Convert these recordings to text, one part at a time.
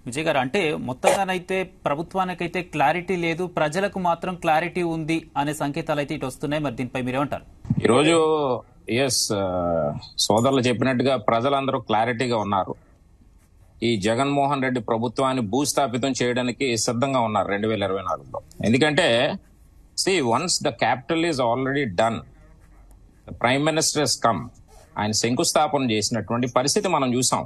విజయ్ గారు అంటే మొత్తంగానైతే ప్రభుత్వానికైతే క్లారిటీ లేదు ప్రజలకు మాత్రం క్లారిటీ ఉంది అనే సంకేతాలు అయితే ఇటు వస్తున్నాయి మరి దీనిపై మీరేమంటారు ఈరోజు ఎస్ సోదరులు చెప్పినట్టుగా ప్రజలందరూ క్లారిటీగా ఉన్నారు ఈ జగన్మోహన్ రెడ్డి ప్రభుత్వాన్ని భూస్థాపితం చేయడానికి సిద్ధంగా ఉన్నారు రెండు వేల ఇరవై నాలుగులో ఎందుకంటే see once the capital is already done the prime minister come ఆయన శంకుస్థాపన చేసినటువంటి పరిస్థితి మనం చూసాం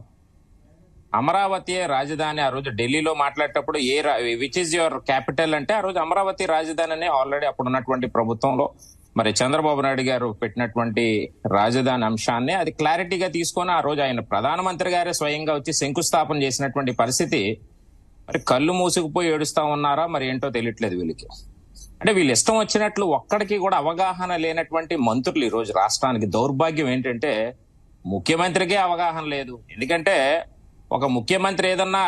అమరావతి రాజధాని ఆ రోజు ఢిల్లీలో మాట్లాడేటప్పుడు ఏ విచ్ ఇస్ యువర్ క్యాపిటల్ అంటే ఆ రోజు అమరావతి రాజధాని అనే ఆల్రెడీ అప్పుడు ఉన్నటువంటి ప్రభుత్వంలో మరి చంద్రబాబు నాయుడు గారు పెట్టినటువంటి రాజధాని అంశాన్ని అది క్లారిటీగా తీసుకొని ఆ రోజు ఆయన ప్రధానమంత్రి గారే స్వయంగా వచ్చి శంకుస్థాపన చేసినటువంటి పరిస్థితి మరి కళ్ళు మూసుకుపోయి ఏడుస్తా ఉన్నారా మరి ఏంటో తెలియట్లేదు వీళ్ళకి అంటే వీళ్ళు ఇష్టం వచ్చినట్లు ఒక్కడికి కూడా అవగాహన లేనటువంటి మంత్రులు ఈ రోజు రాష్ట్రానికి దౌర్భాగ్యం ఏంటంటే ముఖ్యమంత్రికే అవగాహన లేదు ఎందుకంటే ఒక ముఖ్యమంత్రి ఏదన్నా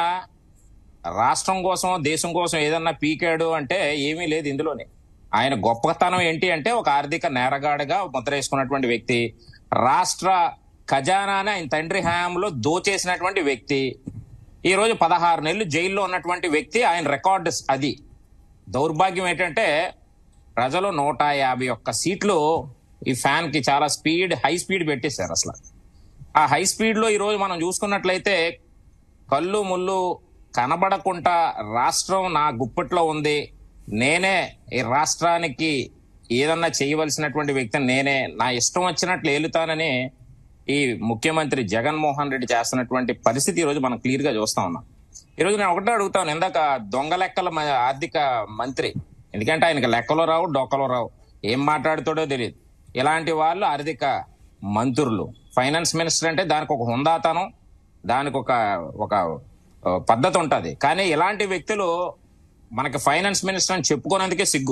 రాష్ట్రం కోసం దేశం కోసం ఏదన్నా పీకాడు అంటే ఏమీ లేదు ఇందులోనే ఆయన గొప్పతనం ఏంటి అంటే ఒక ఆర్థిక నేరగాడిగా ముద్ర వేసుకున్నటువంటి వ్యక్తి రాష్ట్ర ఖజానాని ఆయన తండ్రి హయాంలో దోచేసినటువంటి వ్యక్తి ఈ రోజు పదహారు నెలలు జైల్లో ఉన్నటువంటి వ్యక్తి ఆయన రికార్డు అది దౌర్భాగ్యం ఏంటంటే ప్రజలు నూట యాభై ఒక్క సీట్లు ఈ ఫ్యాన్ కి చాలా స్పీడ్ హై స్పీడ్ పెట్టేశారు అసలు ఆ హై స్పీడ్ లో ఈ రోజు మనం చూసుకున్నట్లయితే కళ్ళు ముళ్ళు కనబడకుండా రాష్ట్రం నా గుప్పట్లో ఉంది నేనే ఈ రాష్ట్రానికి ఏదన్నా చేయవలసినటువంటి వ్యక్తిని నేనే నా ఇష్టం వచ్చినట్లు ఏలుతానని ఈ ముఖ్యమంత్రి జగన్మోహన్ రెడ్డి చేస్తున్నటువంటి పరిస్థితి ఈ రోజు మనం క్లియర్ గా చూస్తా ఉన్నాం ఈ రోజు నేను ఒకటే అడుగుతాను ఇందాక దొంగ లెక్కల మ- ఆర్థిక మంత్రి ఎందుకంటే ఆయనకి లెక్కలో రావు డొక్కలో రావు ఏం మాట్లాడుతాడో తెలియదు ఇలాంటి వాళ్ళు ఆర్థిక మంత్రులు ఫైనాన్స్ మినిస్టర్ అంటే దానికి ఒక హుందాతనం దానికి ఒక ఒక ఆ, పద్ధతి ఉంటది కానీ ఇలాంటి వ్యక్తులు మనకి ఫైనాన్స్ మినిస్టర్ అని చెప్పుకోనందుకే సిగ్గు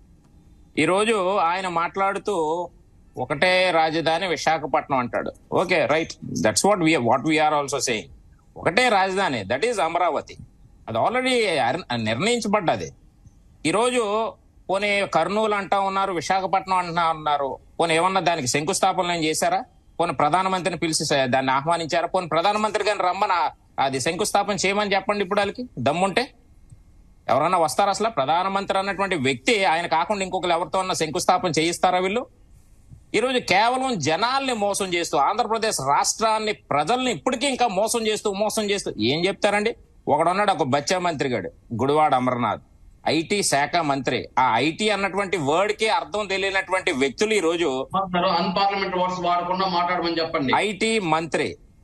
ఈ రోజు ఆయన మాట్లాడుతూ ఒకటే రాజధాని విశాఖపట్నం అంటాడు okay right that's what we what we're also saying ఒకటే రాజధాని దట్ ఈజ్ అమరావతి అది ఆల్రెడీ నిర్ణయించబడ్డది ఈరోజు పోనీ కర్నూలు అంటా ఉన్నారు విశాఖపట్నం అంటున్నా ఉన్నారు పోనీ ఏమన్నా దానికి శంకుస్థాపన ఏం చేశారా పోనీ ప్రధానమంత్రిని పిలిచి స- దాన్ని ఆహ్వానించారా పోనీ ప్రధానమంత్రి గారిని రమ్మని ఆ- అది శంకుస్థాపన చేయమని చెప్పండి ఇప్పుడు వాళ్ళకి దమ్ముంటే ఎవరన్నా వస్తారా అసలు ప్రధానమంత్రి అన్నటువంటి వ్యక్తి ఆయన కాకుండా ఇంకొకరు ఎవరితో అన్న శంకుస్థాపన చేయిస్తారా వీళ్ళు ఈ రోజు కేవలం జనాల్ని మోసం చేస్తూ ఆంధ్రప్రదేశ్ రాష్ట్రాన్ని ప్రజల్ని ఇప్పటికీ ఇంకా మోసం చేస్తూ మోసం చేస్తూ ఏం చెప్తారండి ఒకడున్నాడు ఒక బచ్చా మంత్రి గాడు గుడివాడ అమర్నాథ్ ఐటీ శాఖ మంత్రి ఆ ఐటీ అన్నటువంటి వర్డ్ కి అర్థం తెలియనటువంటి వ్యక్తులు ఈ రోజు అన్పార్లమెంట్ వర్డ్స్ వాడకుండా మాట్లాడమని చెప్పండి ఐటీ మంత్రి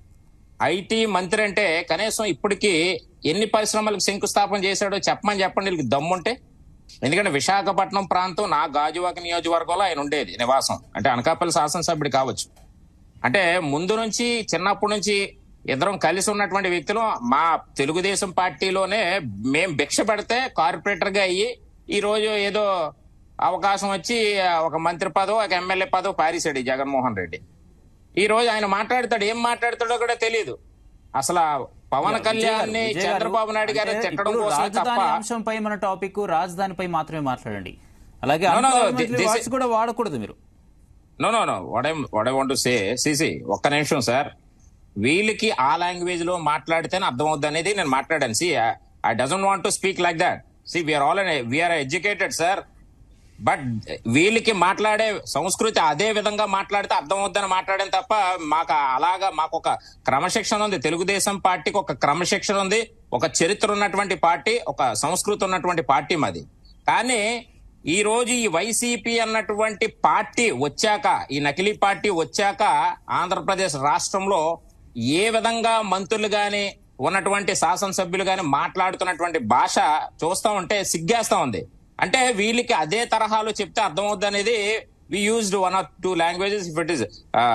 ఐటీ మంత్రి అంటే కనీసం ఇప్పటికి ఎన్ని పరిశ్రమలకు శంకుస్థాపన చేశాడో చెప్పమని చెప్పండి వీళ్ళకి దమ్ముంటే ఎందుకంటే విశాఖపట్నం ప్రాంతం నా గాజువాక నియోజకవర్గంలో ఆయన ఉండేది నివాసం అంటే అనకాపల్లి శాసనసభ్యుడు కావచ్చు అంటే ముందు నుంచి చిన్నప్పటి నుంచి ఇద్దరం కలిసి ఉన్నటువంటి వ్యక్తులు మా తెలుగుదేశం పార్టీలోనే మేం భిక్ష పెడితే కార్పొరేటర్ గా అయ్యి ఈ రోజు ఏదో అవకాశం వచ్చి ఒక మంత్రి పదవి ఒక ఎమ్మెల్యే పదవి పారేశాడు ఈ జగన్మోహన్ రెడ్డి ఈ రోజు ఆయన మాట్లాడతాడు ఏం మాట్లాడతాడో కూడా తెలియదు అసలు ఆ పవన్ కళ్యాణ్ ని విజయ్ గారు, చంద్రబాబు నాయుడు గారు అంటే తిట్టడం ఇప్పుడు కోసం తప్ప రాజధాని అంశంపై మన టాపిక్ రాజధానిపై మాత్రమే మాట్లాడండి అలాగే No, no, no, unparliamentary this- words కూడా వాడకూడదు మీరు no no no what what I want to say సిసి ఒక్క నిమిషం సార్ వీళ్ళకి ఆ లాంగ్వేజ్ లో మాట్లాడితేనే అర్థం అవుద్ది అనేది నేను మాట్లాడాను see I doesn't want to speak like that see we're all we're educated sir but వీళ్ళకి మాట్లాడే సంస్కృతి అదే విధంగా మాట్లాడితే అర్థం అవుద్దని మాట్లాడాను తప్ప మాకు అలాగా మాకు ఒక క్రమశిక్షణ ఉంది తెలుగుదేశం పార్టీకి ఒక క్రమశిక్షణ ఉంది ఒక చరిత్ర ఉన్నటువంటి పార్టీ ఒక సంస్కృతి ఉన్నటువంటి పార్టీ మాది కానీ ఈ రోజు ఈ వైసీపీ అన్నటువంటి పార్టీ వచ్చాక ఈ నకిలీ పార్టీ వచ్చాక ఆంధ్రప్రదేశ్ రాష్ట్రంలో ఏ విధంగా మంత్రులు గాని ఉన్నటువంటి శాసనసభ్యులు గాని మాట్లాడుతున్నటువంటి భాష చూస్తా ఉంటే సిగ్గేస్తా ఉంది అంటే వీళ్ళకి అదే తరహాలో చెప్తే అర్థమవుద్ది అనేది we used one or two languages if it is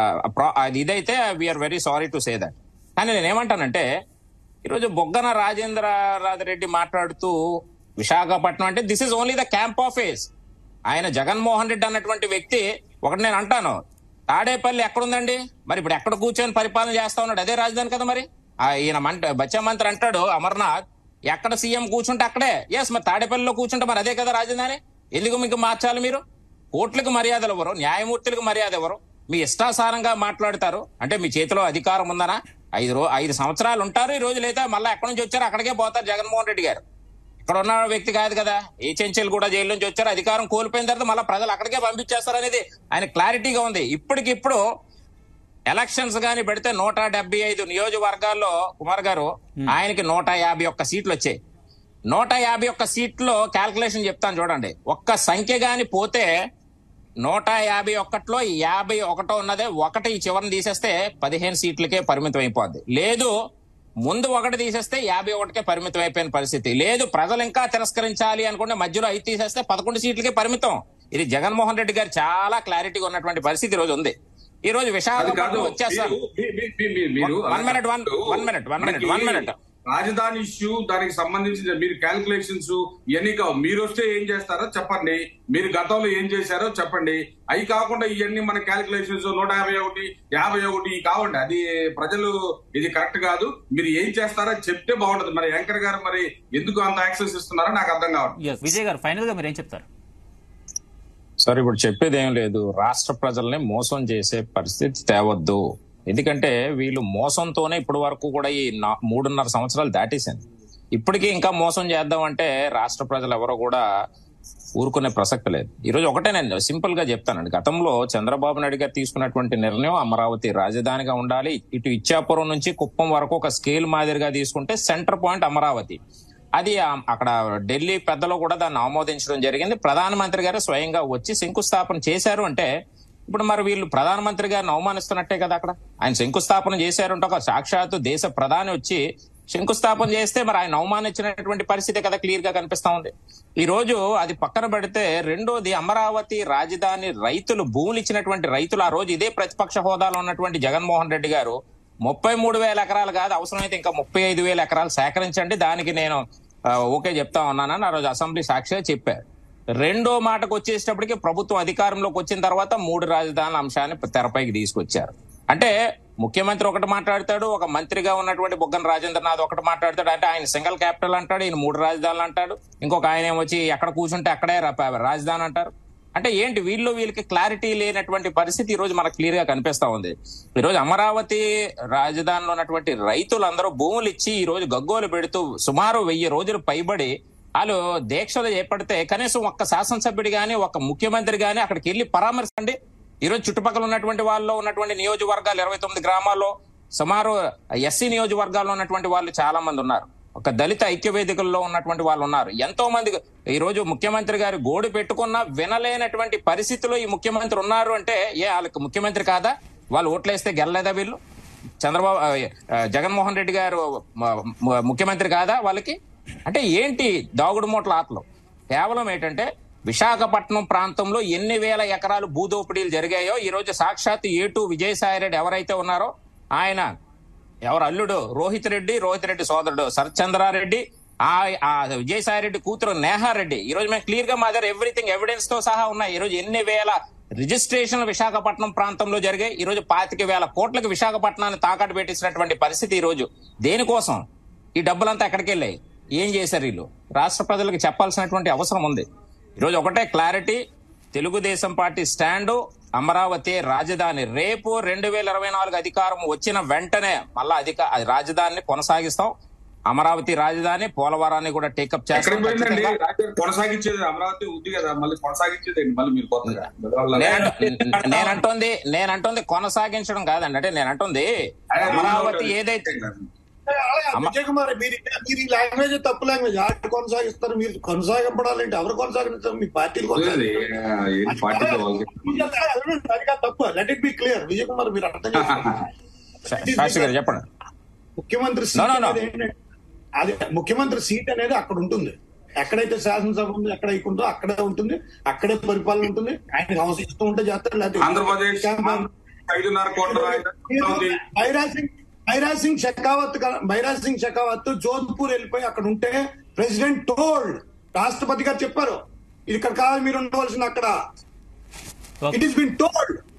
ఇదైతే we're very sorry to say that కానీ నేనేమంటానంటే ఈరోజు బొగ్గన రాజేంద్రనాథ్ రెడ్డి మాట్లాడుతూ విశాఖపట్నం అంటే this is only the camp office ఆయన జగన్మోహన్ రెడ్డి అన్నటువంటి వ్యక్తి ఒకటి నేను అంటాను తాడేపల్లి ఎక్కడుందండి మరి ఇప్పుడు ఎక్కడ కూర్చొని పరిపాలన చేస్తా ఉన్నాడు అదే రాజధాని కదా మరి ఆ ఈయన మంట బచ్చా మంత్రి అంటాడు అమర్నాథ్ ఎక్కడ సీఎం కూర్చుంటే అక్కడే ఎస్ మరి తాడేపల్లిలో కూర్చుంటే మరి అదే కదా రాజధాని ఎందుకు మీకు మార్చాలి మీరు కోర్టులకు మర్యాదలు ఎవరు న్యాయమూర్తులకు మర్యాద ఎవరు మీ ఇష్టాసారంగా మాట్లాడతారు అంటే మీ చేతిలో అధికారం ఉందనా ఐదు రో ఐదు సంవత్సరాలు ఉంటారు ఈ రోజు లేదా మళ్ళీ ఎక్కడి నుంచి వచ్చారు అక్కడికే పోతారు జగన్మోహన్ రెడ్డి గారు ఇక్కడ ఉన్న వ్యక్తి కాదు కదా ఏ చెంచలు కూడా జైలు నుంచి వచ్చారు అధికారం కోల్పోయిన తర్వాత మళ్ళీ ప్రజలు అక్కడికే పంపించేస్తారు అనేది ఆయన క్లారిటీగా ఉంది ఇప్పటికిప్పుడు ఎలక్షన్స్ గాని పెడితే నూట డెబ్బై ఐదు నియోజకవర్గాల్లో కుమార్ గారు ఆయనకి నూట యాభై ఒక్క సీట్లు వచ్చాయి నూట యాభై ఒక్క సీట్లో క్యాల్కులేషన్ చెప్తాను చూడండి ఒక్క సంఖ్య గాని పోతే నూట యాభై ఒక్కట్లో యాభై ఒకటో ఉన్నదే ఒకటి ఈ చివరిని తీసేస్తే పదిహేను సీట్లకే పరిమితం అయిపోద్ది లేదు ముందు ఒకటి తీసేస్తే యాభై ఒకటికే పరిమితం అయిపోయిన పరిస్థితి లేదు ప్రజలు ఇంకా తిరస్కరించాలి అనుకుంటే మధ్యలో ఐదు తీసేస్తే పదకొండు సీట్లకే పరిమితం ఇది జగన్మోహన్ రెడ్డి గారు చాలా క్లారిటీగా ఉన్నటువంటి పరిస్థితి ఈ రోజు ఉంది ఈ రోజు అది కాదు విశాఖపట్నం వచ్చేస్తారు మీరు- మీ- మీ- మీ- మీ- మీరు One minute, one- one minute, one minute, one minute. రాజధాని ఇష్యూ దానికి సంబంధించిన మీరు క్యాల్కులేషన్స్ ఇవన్నీ కావు మీరు వస్తే ఏం చేస్తారో చెప్పండి మీరు గతంలో ఏం చేశారో చెప్పండి అవి కాకుండా ఇవన్నీ మన క్యాల్కులేషన్స్ నూట యాభై ఒకటి యాభై ఒకటి ఇవి కావండి అది ప్రజలు ఇది కరెక్ట్ కాదు మీరు ఏం చేస్తారో చెప్తే బాగుంటది మరి యాంకర్ గారు మరి ఎందుకు అంత యాక్సెస్ ఇస్తున్నారో నాకు అర్థం కావట్లేదు ఎస్ విజయ్ గారు ఫైనల్ గా మీరు ఏం చెప్తారు సార్ ఇప్పుడు చెప్పేది ఏం లేదు రాష్ట్ర ప్రజల్ని మోసం చేసే పరిస్థితి తేవద్దు ఎందుకంటే వీళ్ళు మోసంతోనే ఇప్పటి వరకు కూడా ఈ నా- మూడున్నర సంవత్సరాలు దాటేసింది ఇప్పటికీ ఇంకా మోసం చేద్దామంటే రాష్ట్ర ప్రజలు ఎవరో కూడా ఊరుకునే ప్రసక్తి లేదు ఈ రోజు ఒకటే నేను సింపుల్ గా చెప్తానండి గతంలో చంద్రబాబు నాయుడు గారు తీసుకున్నటువంటి నిర్ణయం అమరావతి రాజధానిగా ఉండాలి ఇటు ఇచ్చాపురం నుంచి కుప్పం వరకు ఒక స్కేల్ మాదిరిగా తీసుకుంటే సెంటర్ పాయింట్ అమరావతి అది ఆ- అక్కడ ఢిల్లీ పెద్దలు కూడా దాన్ని ఆమోదించడం జరిగింది ప్రధానమంత్రి గారు స్వయంగా వచ్చి శంకుస్థాపన చేశారు అంటే ఇప్పుడు మరి వీళ్ళు ప్రధానమంత్రి గారిని అవమానిస్తున్నట్టే కదా అక్కడ ఆయన శంకుస్థాపన చేశారు అంటే ఒక సాక్షాత్తు దేశ ప్రధాని వచ్చి శంకుస్థాపన చేస్తే మరి ఆయన అవమానించినటువంటి పరిస్థితి కదా క్లియర్ గా కనిపిస్తా ఉంది ఈ రోజు అది పక్కన పెడితే రెండోది అమరావతి రాజధాని రైతులు భూములు ఇచ్చినటువంటి రైతులు ఆ రోజు ఇదే ప్రతిపక్ష హోదాలో ఉన్నటువంటి జగన్మోహన్ రెడ్డి గారు ముప్పై మూడు వేల ఎకరాలు కాదు అవసరమైతే ఇంకా ముప్పై ఐదు వేల ఎకరాలు సేకరించండి దానికి నేను ఆ, ఓకే చెప్తా ఉన్నానని ఆ రోజు అసెంబ్లీ సాక్షిగా చెప్పారు రెండో మాటకు వచ్చేటప్పటికి ప్రభుత్వం అధికారంలోకి వచ్చిన తర్వాత మూడు రాజధానుల అంశాన్ని తెరపైకి తీసుకొచ్చారు అంటే ముఖ్యమంత్రి ఒకటి మాట్లాడతాడు ఒక మంత్రిగా ఉన్నటువంటి బుగ్గన రాజేంద్రనాథ్ ఒకటి మాట్లాడతాడు అంటే ఆయన సింగిల్ క్యాపిటల్ అంటాడు ఈయన మూడు రాజధానులు అంటాడు ఇంకొక ఆయన ఏమొచ్చి ఎక్కడ కూర్చుంటే అక్కడే రా- రాజధాని అంటారు అంటే ఏంటి వీళ్ళు వీళ్ళకి క్లారిటీ లేనటువంటి పరిస్థితి ఈ రోజు మనకు క్లియర్ గా కనిపిస్తా ఉంది ఈ రోజు అమరావతి రాజధానిలో ఉన్నటువంటి రైతులందరూ భూములు ఇచ్చి ఈ రోజు గగ్గోలు పెడుతూ సుమారు వెయ్యి రోజులు పైబడి వాళ్ళు దీక్షలు చేపడితే కనీసం ఒక్క శాసనసభ్యుడు గాని ఒక ముఖ్యమంత్రి గాని అక్కడికి వెళ్ళి పరామర్శండి ఈ రోజు చుట్టుపక్కల ఉన్నటువంటి వాళ్ళలో ఉన్నటువంటి నియోజకవర్గాలు ఇరవై తొమ్మిది గ్రామాల్లో సుమారు ఎస్సీ నియోజకవర్గాల్లో ఉన్నటువంటి వాళ్ళు చాలా మంది ఉన్నారు ఒక దళిత ఐక్య వేదికల్లో ఉన్నటువంటి వాళ్ళు ఉన్నారు ఎంతో మంది ఈ రోజు ముఖ్యమంత్రి గారి గోడు పెట్టుకున్నా వినలేనటువంటి పరిస్థితిలో ఈ ముఖ్యమంత్రి ఉన్నారు అంటే ఏ వాళ్ళకి ముఖ్యమంత్రి కాదా వాళ్ళు ఓట్లేస్తే గెలలేదా వీళ్ళు చంద్రబాబు ఆ, ఆ, జగన్మోహన్ రెడ్డి గారు మ- మ- ముఖ్యమంత్రి కాదా వాళ్ళకి అంటే ఏంటి దాగుడు మూటల ఆటలు కేవలం ఏంటంటే విశాఖపట్నం ప్రాంతంలో ఎన్ని వేల ఎకరాలు భూదోపిడీలు జరిగాయో ఈ రోజు సాక్షాత్ ఏటు విజయసాయి రెడ్డి ఎవరైతే ఉన్నారో ఆయన ఎవరు అల్లుడు రోహిత్ రెడ్డి రోహిత్ రెడ్డి సోదరుడు శరత్చంద్రారెడ్డి ఆ ఆ విజయసాయి రెడ్డి కూతురు నేహారెడ్డి ఈ రోజు మేము క్లియర్ గా మా దగ్గర ఎవ్రీథింగ్ ఎవిడెన్స్ తో సహా ఉన్నాయి ఈ రోజు ఎన్ని వేల రిజిస్ట్రేషన్ విశాఖపట్నం ప్రాంతంలో జరిగాయి ఈ రోజు పాతిక వేల కోట్లకు విశాఖపట్నాన్ని తాకట్టు పెట్టించినటువంటి పరిస్థితి ఈ రోజు దేనికోసం ఈ డబ్బులంతా ఎక్కడికి వెళ్ళాయి ఏం చేశారు వీళ్ళు రాష్ట్ర ప్రజలకు చెప్పాల్సినటువంటి అవసరం ఉంది ఈరోజు ఒకటే clarity Telugu Desam party stand Amaravati రాజధాని రేపు రెండు వేల ఇరవై నాలుగు అధికారం వచ్చిన వెంటనే మళ్ళా అధిక రాజధానిని కొనసాగిస్తాం అమరావతి రాజధాని పోలవరాన్ని కూడా టేకప్ ఎక్కడికి చేస్తాం పోయిందండి ఖచ్చితంగా. రాజ్యం కొనసాగించేది అమరావతి ఉంది కదా మళ్ళీ కొనసాగించేది ఏంటి మళ్ళీ మీరు కొత్తగా నేనంట- నేనంటోంది నేనంటోంది కొనసాగించడం కాదండి అంటే నేనంటుంది అమరావతి ఏదైతే అమ్మ- విజయ్ కుమార్ మీరు మీరు ఈ లాంగ్వేజ్ తప్పు లాంగ్వేజ్ ఆట కొనసాగిస్తారు మీరు కొనసాగింపడాలంటే ఎవరు కొనసాగిస్తారు మీ పార్టీలు వదిలేది. ఆ, ఏంటి పార్టీలో వాళ్ళకి కొనసాగిస్తారు తప్పు let it be clear Vijay Kumar మీరు అర్థం చేసుకోండి శాస్త్రి గారు చెప్పండి ముఖ్యమంత్రి No, సీట్ no, no. అనేది ఏంటంటే అది ముఖ్యమంత్రి సీట్ అనేది అక్కడ ఉంటుంది ఎక్కడైతే శాసనసభ ఉందో ఎక్కడ ఉందో అక్కడే ఉంటుంది అక్కడే పరిపాలన ఉంటుంది ఆయనకు అవసరం ఇష్టం ఉంటే చేస్తారు లేకపోతే ఆంధ్రప్రదేశ్ ఐదున్నర కోట్ల రాజధాని ఉంది. బైరాజ్ సింగ్ బైరాజ్ సింగ్ షెకావత్ గా- బైరాజ్ సింగ్ షెకావత్ జోధ్పూర్ వెళ్ళిపోయి అక్కడ ఉంటే ప్రెసిడెంట్ టోల్డ్ రాష్ట్రపతి గారు చెప్పారు ఇది ఇక్కడ కాదు మీరు ఉండవలసిన అక్కడ Okay. It is been told